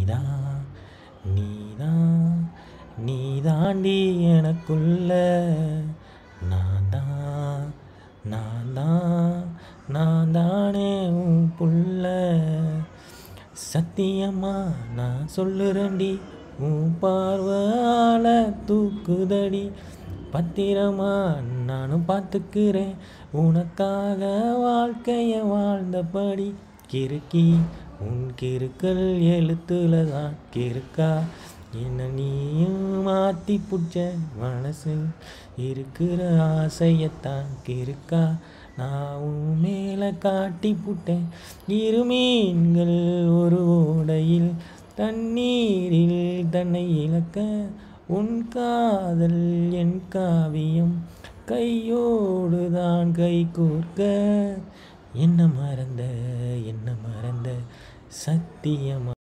நீதான் நீதான் நீ தாண்டி எனக்குள்ள நான் தான் நான் தான் நான் தானே உன் புள்ள சத்தியமா நான் சொல்லுறேன்டி உன் பார்வால தூக்குதடி பத்திரமா நானும் பார்த்துக்கிறேன் உனக்காக வாழ்க்கைய வாழ்ந்தபடி கிறுக்கி உன் கிறுக்கல் எழுத்துல தான் கிறுக்கா என்ன நீயும் மாத்தி புடிச்ச மனசு இருக்கிற ஆசையத்தான் கிறுக்கா நான் உன் மேல காட்டி புட்டேன் இரு மீன்கள் ஒரு ஓடையில் தண்ணீரில் தன்னை இழக்க உன் காதல் என் காவியம் கையோடு தான் கை கோர்க்க என்ன மறந்த என்ன மறந்த சத்தியமா